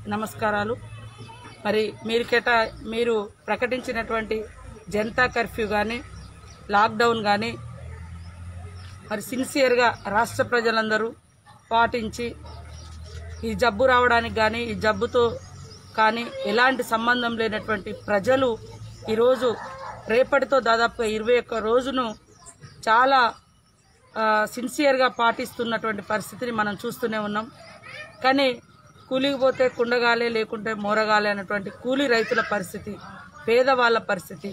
నమస్కారాలు మరి మీరు కేటా మీరు ప్రకటించినటువంటి జనతా కర్ఫ్యూ కానీ లాక్డౌన్ కానీ మరి సిన్సియర్గా రాష్ట్ర ప్రజలందరూ పాటించి ఈ జబ్బు రావడానికి కానీ ఈ జబ్బుతో కానీ ఎలాంటి సంబంధం లేనటువంటి ప్రజలు ఈరోజు రేపటితో దాదాపు ఇరవై ఒక్క రోజును చాలా ఆ, సిన్సియర్గా పాటిస్తున్నటువంటి పరిస్థితిని మనం చూస్తూనే ఉన్నాం కానీ కూలికి పోతే కుండగాలే లేకుంటే మోరగాలే అన్నటువంటి కూలీ రైతుల పరిస్థితి పేదవాళ్ళ పరిస్థితి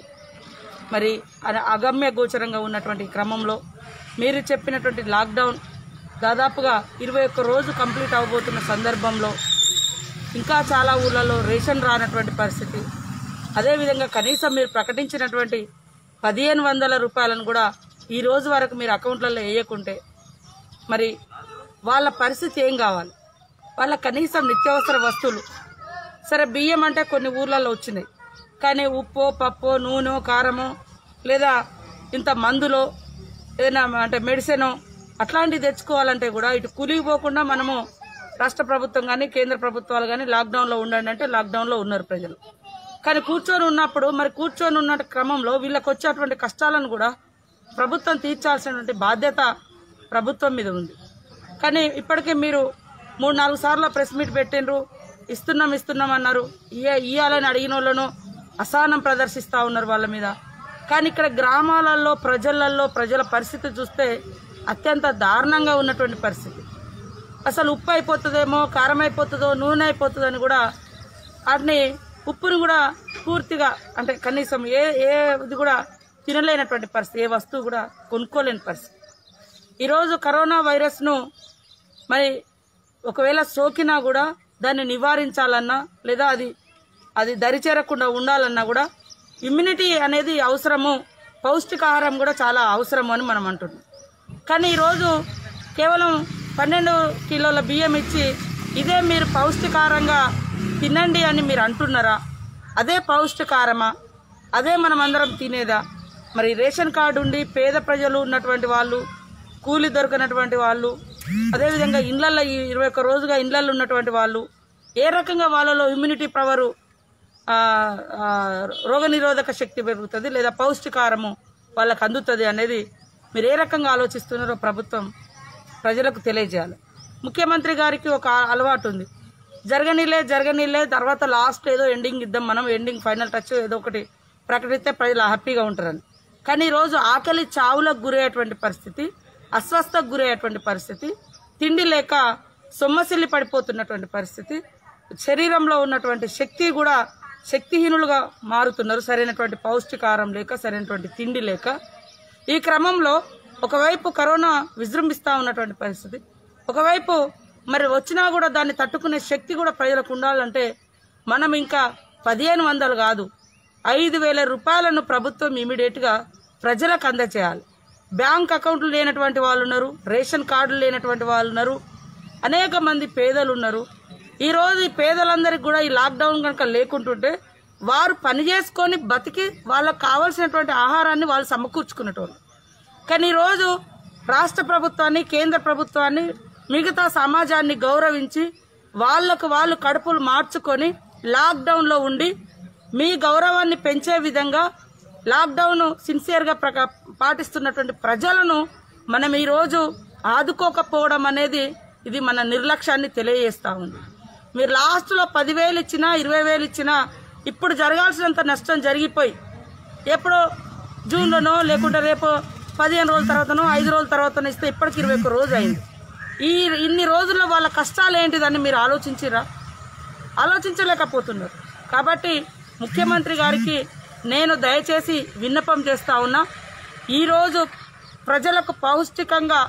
మరి అన- అగమ్య గోచరంగా ఉన్నటువంటి క్రమంలో మీరు చెప్పినటువంటి లాక్డౌన్ దాదాపుగా ఇరవై ఒక్క రోజు కంప్లీట్ అవబోతున్న సందర్భంలో ఇంకా చాలా ఊళ్ళలో రేషన్ రానటువంటి పరిస్థితి అదేవిధంగా కనీసం మీరు ప్రకటించినటువంటి పదిహేను వందల రూపాయలను కూడా ఈ రోజు వరకు మీరు అకౌంట్లలో వేయకుంటే మరి వాళ్ళ పరిస్థితి ఏం కావాలి వాళ్ళ కనీసం నిత్యావసర వస్తువులు సరే బియ్యం అంటే కొన్ని ఊర్లలో వచ్చినాయి కానీ ఉప్పు పప్పు నూనె కారము లేదా ఇంత మందులో ఏదైనా అంటే మెడిసిన్ అట్లాంటివి తెచ్చుకోవాలంటే కూడా ఇటు కూలిగిపోకుండా మనము రాష్ట్ర ప్రభుత్వం కానీ కేంద్ర ప్రభుత్వాలు కానీ లాక్డౌన్లో ఉండండి అంటే లాక్డౌన్లో ఉన్నారు ప్రజలు కానీ కూర్చొని ఉన్నప్పుడు మరి కూర్చొని ఉన్న క్రమంలో వీళ్ళకి వచ్చేటువంటి కష్టాలను కూడా ప్రభుత్వం తీర్చాల్సినటువంటి బాధ్యత ప్రభుత్వం మీద ఉంది కానీ ఇప్పటికే మీరు మూడు నాలుగు సార్లు ప్రెస్ మీట్ పెట్టిండ్రు ఇస్తున్నాం ఇస్తున్నాం అన్నారు ఇయ్య- ఇయ్యాలని అడిగిన వాళ్ళను అసహనం ప్రదర్శిస్తూ ఉన్నారు వాళ్ళ మీద కానీ ఇక్కడ గ్రామాలలో ప్రజలలో ప్రజల పరిస్థితి చూస్తే అత్యంత దారుణంగా ఉన్నటువంటి పరిస్థితి అసలు ఉప్పు అయిపోతుందేమో కారం అయిపోతుందో నూనె అయిపోతుందో అని కూడా వాటిని ఉప్పుని కూడా పూర్తిగా అంటే కనీసం ఏ ఏ ఇది కూడా తినలేనటువంటి పరిస్థితి ఏ వస్తువు కూడా కొనుక్కోలేని పరిస్థితి ఈరోజు కరోనా వైరస్ను మరి ఒకవేళ సోకినా కూడా దాన్ని నివారించాలన్నా లేదా అది అది దరిచేరకుండా ఉండాలన్నా కూడా ఇమ్యూనిటీ అనేది అవసరము పౌష్టికాహారం కూడా చాలా అవసరము అని మనం అంటున్నాం కానీ ఈరోజు కేవలం పన్నెండు కిలోల బియ్యం ఇచ్చి ఇదే మీరు పౌష్టికారంగా తినండి అని మీరు అంటున్నారా అదే పౌష్టికారమా అదే మనం అందరం తినేదా మరి రేషన్ కార్డు ఉండి పేద ప్రజలు ఉన్నటువంటి వాళ్ళు కూలి దొరకనటువంటి వాళ్ళు అదేవిధంగా ఇళ్లలో ఈ ఇరవై ఒక్క రోజుగా ఇళ్లలో ఉన్నటువంటి వాళ్ళు ఏ రకంగా వాళ్ళలో ఇమ్యూనిటీ పవరు రోగనిరోధక శక్తి పెరుగుతుంది లేదా పౌష్టికారము వాళ్ళకు అందుతుంది అనేది మీరు ఏ రకంగా ఆలోచిస్తున్నారో ప్రభుత్వం ప్రజలకు తెలియజేయాలి ముఖ్యమంత్రి గారికి ఒక అలవాటు ఉంది జరగనిలే జరగనిలే తర్వాత లాస్ట్ ఏదో ఎండింగ్ ఇద్దాం మనం ఎండింగ్ ఫైనల్ టచ్ ఏదో ఒకటి ప్రకటిస్తే ప్రజలు హ్యాపీగా ఉంటారని కానీ ఈరోజు ఆకలి చావులకు గురయ్యేటువంటి పరిస్థితి అస్వస్థకు గురయ్యేటువంటి పరిస్థితి తిండి లేక సొమ్మసిల్లి పడిపోతున్నటువంటి పరిస్థితి శరీరంలో ఉన్నటువంటి శక్తి కూడా శక్తిహీనులుగా మారుతున్నారు సరైనటువంటి పౌష్టికారం లేక సరైనటువంటి తిండి లేక ఈ క్రమంలో ఒకవైపు కరోనా విజృంభిస్తా ఉన్నటువంటి పరిస్థితి ఒకవైపు మరి వచ్చినా కూడా దాన్ని తట్టుకునే శక్తి కూడా ప్రజలకు ఉండాలంటే మనం ఇంకా పదిహేను వందలు కాదు ఐదు వేల రూపాయలను ప్రభుత్వం ఇమీడియట్గా ప్రజలకు అందజేయాలి బ్యాంక్ అకౌంట్లు లేనటువంటి వాళ్ళు ఉన్నారు రేషన్ కార్డులు లేనటువంటి వాళ్ళు ఉన్నారు అనేక మంది పేదలు ఉన్నారు ఈ రోజు ఈ పేదలందరికీ కూడా ఈ లాక్డౌన్ కనుక లేకుంటుంటే వారు పని చేసుకొని బతికి వాళ్ళకు కావాల్సినటువంటి ఆహారాన్ని వాళ్ళు సమకూర్చుకునేటోళ్ళు కానీ ఈరోజు రాష్ట్ర ప్రభుత్వాన్ని కేంద్ర ప్రభుత్వాన్ని మిగతా సమాజాన్ని గౌరవించి వాళ్లకు వాళ్ళు కడుపులు మార్చుకొని లాక్డౌన్లో ఉండి మీ గౌరవాన్ని పెంచే విధంగా లాక్డౌన్ సిన్సియర్గా ప్రక పాటిస్తున్నటువంటి ప్రజలను మనం ఈరోజు ఆదుకోకపోవడం అనేది ఇది మన నిర్లక్ష్యాన్ని తెలియజేస్తా ఉంది మీరు లాస్ట్లో పదివేలు ఇచ్చినా ఇరవై వేలు ఇచ్చినా ఇప్పుడు జరగాల్సినంత నష్టం జరిగిపోయి ఎప్పుడో జూన్లోనో లేకుంటే రేపు పదిహేను రోజుల తర్వాతనో ఐదు రోజుల తర్వాతనో ఇస్తే ఇప్పటికి ఇరవై ఒక్క రోజు అయింది ఈ ఇన్ని రోజుల్లో వాళ్ళ కష్టాలు ఏంటిదని మీరు ఆలోచించిరా ఆలోచించలేకపోతున్నారు కాబట్టి ముఖ్యమంత్రి గారికి నేను దయచేసి విన్నపం చేస్తా ఉన్నా ఈరోజు ప్రజలకు పౌష్టికంగా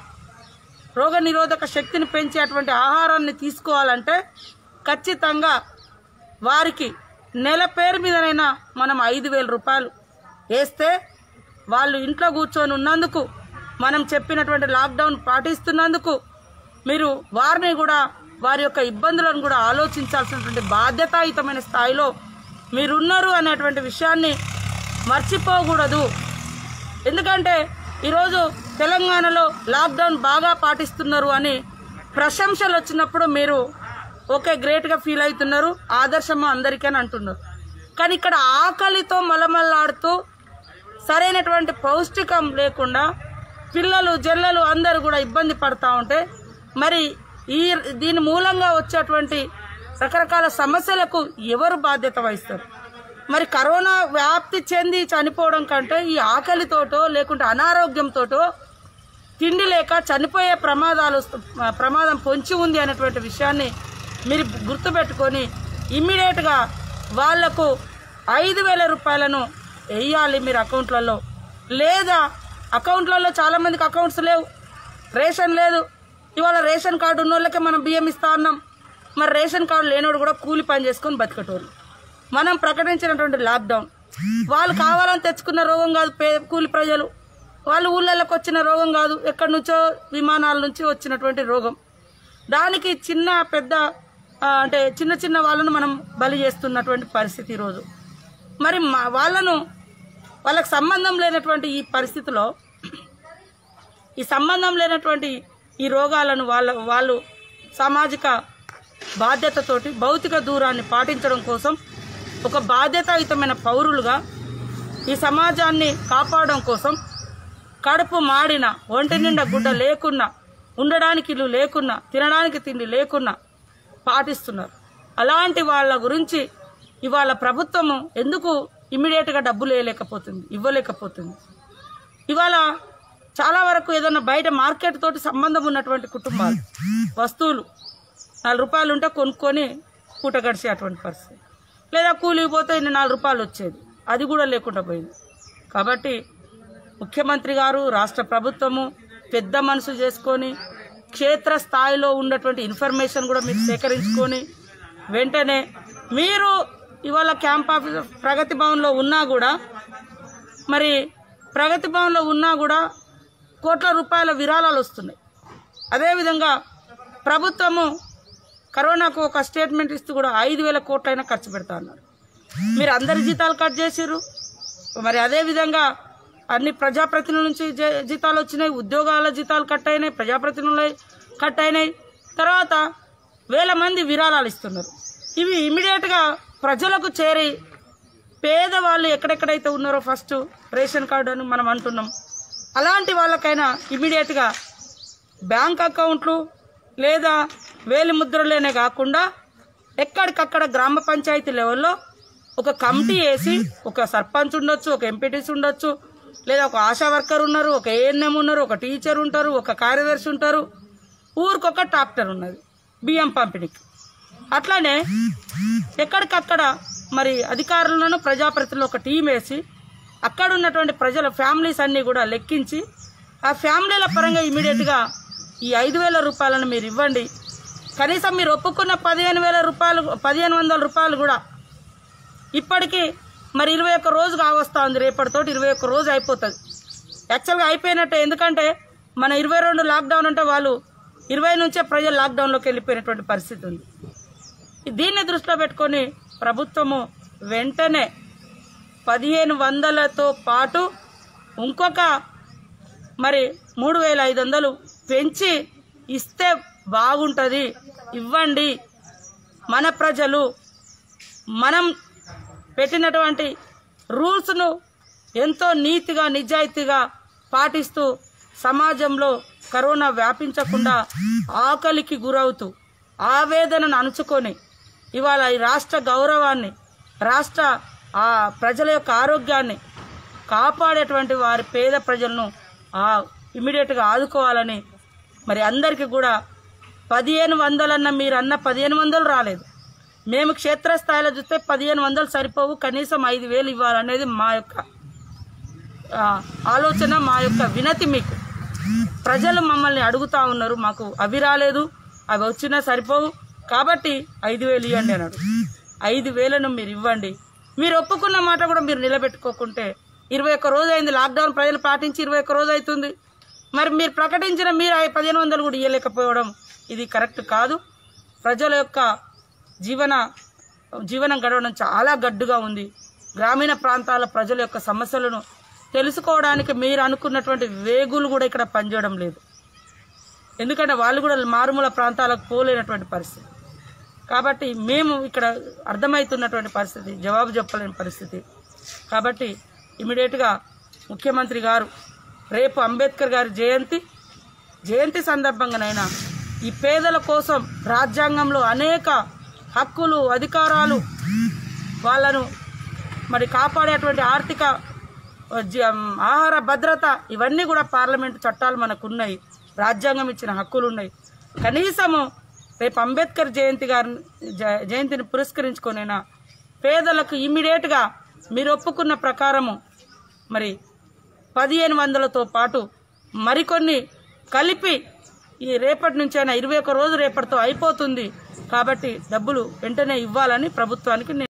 రోగ నిరోధక శక్తిని పెంచేటువంటి ఆహారాన్ని తీసుకోవాలంటే ఖచ్చితంగా వారికి నెల పేరు మీదనైనా మనం ఐదు వేల రూపాయలు వేస్తే వాళ్ళు ఇంట్లో కూర్చొని ఉన్నందుకు మనం చెప్పినటువంటి లాక్డౌన్ పాటిస్తున్నందుకు మీరు వారిని కూడా వారి యొక్క ఇబ్బందులను కూడా ఆలోచించాల్సినటువంటి బాధ్యతాయుతమైన స్థాయిలో మీరున్నారు అనేటువంటి విషయాన్ని మర్చిపోకూడదు ఎందుకంటే ఈరోజు తెలంగాణలో లాక్డౌన్ బాగా పాటిస్తున్నారు అని ప్రశంసలు వచ్చినప్పుడు మీరు ఓకే గ్రేట్గా ఫీల్ అవుతున్నారు ఆదర్శం అందరికీ అని అంటున్నారు కానీ ఇక్కడ ఆకలితో మలమల్లాడుతూ సరైనటువంటి పౌష్టికం లేకుండా పిల్లలు జల్లలు అందరూ కూడా ఇబ్బంది పడతా ఉంటే మరి ఈ దీని మూలంగా వచ్చేటువంటి రకరకాల సమస్యలకు ఎవరు బాధ్యత వహిస్తారు మరి కరోనా వ్యాప్తి చెంది చనిపోవడం కంటే ఈ ఆకలితోటో లేకుంటే అనారోగ్యంతోటో తిండి లేక చనిపోయే ప్రమాదాలు వస్తు- ప్రమాదం పొంచి ఉంది అనేటువంటి విషయాన్ని మీరు గుర్తుపెట్టుకొని ఇమ్మీడియట్గా వాళ్లకు ఐదు వేల రూపాయలను వేయాలి మీరు అకౌంట్లలో లేదా అకౌంట్లలో చాలా మందికి అకౌంట్స్ లేవు రేషన్ లేదు ఇవాళ రేషన్ కార్డు ఉన్న వాళ్ళకే మనం బియ్యం ఇస్తా ఉన్నాం మరి రేషన్ కార్డు లేనివాడు కూడా కూలి పని చేసుకొని బతికటోళ్ళు మనం ప్రకటించినటువంటి లాక్డౌన్ వాళ్ళు కావాలని తెచ్చుకున్న రోగం కాదు పే కూలి ప్రజలు వాళ్ళు ఊళ్ళలోకి వచ్చిన రోగం కాదు ఎక్కడి నుంచో విమానాల నుంచి వచ్చినటువంటి రోగం దానికి చిన్న పెద్ద ఆ, అంటే చిన్న చిన్న వాళ్ళను మనం బలి చేస్తున్నటువంటి పరిస్థితి ఈరోజు మరి మా వాళ్ళను వాళ్ళకి సంబంధం లేనటువంటి ఈ పరిస్థితిలో ఈ సంబంధం లేనటువంటి ఈ రోగాలను వాళ్ళ వాళ్ళు సామాజిక బాధ్యతతోటి భౌతిక దూరాన్ని పాటించడం కోసం ఒక బాధ్యతాయుతమైన పౌరులుగా ఈ సమాజాన్ని కాపాడడం కోసం కడుపు మాడిన ఒంటి నిండా గుడ్డ లేకున్నా ఉండడానికి ఇల్లు లేకున్నా తినడానికి తిండి లేకున్నా పాటిస్తున్నారు అలాంటి వాళ్ళ గురించి ఇవాళ ప్రభుత్వము ఎందుకు ఇమ్మీడియట్గా డబ్బులు వేయలేకపోతుంది ఇవ్వలేకపోతుంది ఇవాళ చాలా వరకు ఏదైనా బయట మార్కెట్ తోటి సంబంధం ఉన్నటువంటి కుటుంబాలు వస్తువులు నాలుగు రూపాయలు ఉంటే కొనుక్కొని పూట గడిచే అటువంటి పరిస్థితి లేదా కూలికి పోతే ఇన్ని నాలుగు రూపాయలు వచ్చేది అది కూడా లేకుండా పోయింది కాబట్టి ముఖ్యమంత్రి గారు రాష్ట్ర ప్రభుత్వము పెద్ద మనసు చేసుకొని క్షేత్ర స్థాయిలో ఉన్నటువంటి ఇన్ఫర్మేషన్ కూడా మీరు సేకరించుకొని వెంటనే మీరు ఇవాళ క్యాంప్ ఆఫీస్ ప్రగతి భవన్లో ఉన్నా కూడా మరి ప్రగతి భవన్లో ఉన్నా కూడా కోట్ల రూపాయల విరాళాలు వస్తున్నాయి అదేవిధంగా ప్రభుత్వము కరోనాకు ఒక స్టేట్మెంట్ ఇస్తూ కూడా ఐదు వేల కోట్లైనా ఖర్చు పెడతా అన్నారు మీరు అందరి జీతాలు కట్ చేసిర్రు మరి అదే విధంగా అన్ని ప్రజాప్రతినిధుల నుంచి జీ- జీతాలు వచ్చినాయి ఉద్యోగాల జీతాలు కట్ అయినాయి ప్రజాప్రతినిధుల కట్ అయినాయి తర్వాత వేల మంది విరాళాలు ఇస్తున్నారు ఇవి ఇమీడియట్గా ప్రజలకు చేరి పేదవాళ్ళు ఎక్కడెక్కడైతే ఉన్నారో ఫస్ట్ రేషన్ కార్డు అని మనం అంటున్నాం అలాంటి వాళ్ళకైనా ఇమీడియట్గా బ్యాంక్ అకౌంట్లు లేదా వేలి ముద్రలేనే కాకుండా ఎక్కడికక్కడ గ్రామ పంచాయతీ లెవెల్లో ఒక కమిటీ వేసి ఒక సర్పంచ్ ఉండొచ్చు ఒక ఎంపీటీసీ ఉండొచ్చు లేదా ఒక ఆశా వర్కర్ ఉన్నారు ఒక ఏఎన్ఎం ఉన్నారు ఒక టీచర్ ఉంటారు ఒక కార్యదర్శి ఉంటారు ఊరికొక ట్రాక్టర్ ఉన్నది బియ్యం పంపిణీకి అట్లానే ఎక్కడికక్కడ మరి అధికారులను ప్రజాప్రతినిధులు ఒక టీం వేసి అక్కడ ఉన్నటువంటి ప్రజల ఫ్యామిలీస్ అన్నీ కూడా లెక్కించి ఆ ఫ్యామిలీల పరంగా ఇమీడియట్గా ఈ ఐదు వేల రూపాయలను మీరు ఇవ్వండి కనీసం మీరు ఒప్పుకున్న పదిహేను వేల రూపాయలు పదిహేను వందల రూపాయలు కూడా ఇప్పటికీ మరి ఇరవై ఒక్క రోజు కావస్తా ఉంది రేపటితోటి ఇరవై ఒక్క రోజు అయిపోతుంది యాక్చువల్గా అయిపోయినట్టే ఎందుకంటే మన ఇరవై రెండు లాక్డౌన్ అంటే వాళ్ళు ఇరవై నుంచే ప్రజలు లాక్డౌన్లోకి వెళ్ళిపోయినటువంటి పరిస్థితి ఉంది దీన్ని దృష్టిలో పెట్టుకొని ప్రభుత్వము వెంటనే పదిహేను వందలతో పాటు ఇంకొక మరి మూడు వేల ఐదు వందలు పెంచి ఇస్తే బాగుంటుంది ఇవ్వండి మన ప్రజలు మనం పెట్టినటువంటి రూల్స్ను ఎంతో నీతిగా నిజాయితీగా పాటిస్తూ సమాజంలో కరోనా వ్యాపించకుండా ఆకలికి గురవుతూ ఆవేదనను అణుచుకొని ఇవాళ ఈ రాష్ట్ర గౌరవాన్ని రాష్ట్ర ఆ ప్రజల యొక్క ఆరోగ్యాన్ని కాపాడేటువంటి వారి పేద ప్రజలను ఆ ఇమీడియట్గా ఆదుకోవాలని మరి అందరికీ కూడా పదిహేను వందలన్న మీరు అన్న పదిహేను వందలు రాలేదు మేము క్షేత్రస్థాయిలో చూస్తే పదిహేను వందలు సరిపోవు కనీసం ఐదు వేలు ఇవ్వాలనేది మా యొక్క ఆ, ఆలోచన మా యొక్క వినతి మీకు ప్రజలు మమ్మల్ని అడుగుతా ఉన్నారు మాకు అవి రాలేదు అవి వచ్చినా సరిపోవు కాబట్టి ఐదు వేలు ఇవ్వండి అన్నాడు ఐదు వేలను మీరు ఇవ్వండి మీరు ఒప్పుకున్న మాట కూడా మీరు నిలబెట్టుకోకుంటే ఇరవై ఒక్క రోజు అయింది లాక్డౌన్ ప్రజలు పాటించి ఇరవై ఒక్క రోజు అవుతుంది మరి మీరు ప్రకటించిన మీరు ఆ పదిహేను వందలు కూడా ఇవ్వలేకపోవడం ఇది కరెక్ట్ కాదు ప్రజల యొక్క జీవన జీవనం గడవడం చాలా గడ్డుగా ఉంది గ్రామీణ ప్రాంతాల ప్రజల యొక్క సమస్యలను తెలుసుకోవడానికి మీరు అనుకున్నటువంటి వేగులు కూడా ఇక్కడ పనిచేయడం లేదు ఎందుకంటే వాళ్ళు కూడా మారుమూల ప్రాంతాలకు పోలేనటువంటి పరిస్థితి కాబట్టి మేము ఇక్కడ అర్థమవుతున్నటువంటి పరిస్థితి జవాబు చెప్పలేని పరిస్థితి కాబట్టి ఇమీడియట్గా ముఖ్యమంత్రి గారు రేపు అంబేద్కర్ గారి జయంతి జయంతి సందర్భంగానైనా ఈ పేదల కోసం రాజ్యాంగంలో అనేక హక్కులు అధికారాలు వాళ్ళను మరి కాపాడేటువంటి ఆర్థిక జ- ఆహార భద్రత ఇవన్నీ కూడా పార్లమెంటు చట్టాలు మనకు ఉన్నాయి రాజ్యాంగం ఇచ్చిన హక్కులు ఉన్నాయి కనీసము రేపు అంబేద్కర్ జయంతి గారి జ- జయంతిని పురస్కరించుకొనైనా పేదలకు ఇమ్మీడియట్గా మీరు ఒప్పుకున్న ప్రకారము మరి పదిహేను వందలతో పాటు మరికొన్ని కలిపి ఈ రేపటి నుంచైనా ఇరవై ఒక్క రోజు రేపటితో అయిపోతుంది కాబట్టి డబ్బులు వెంటనే ఇవ్వాలని ప్రభుత్వానికి నేను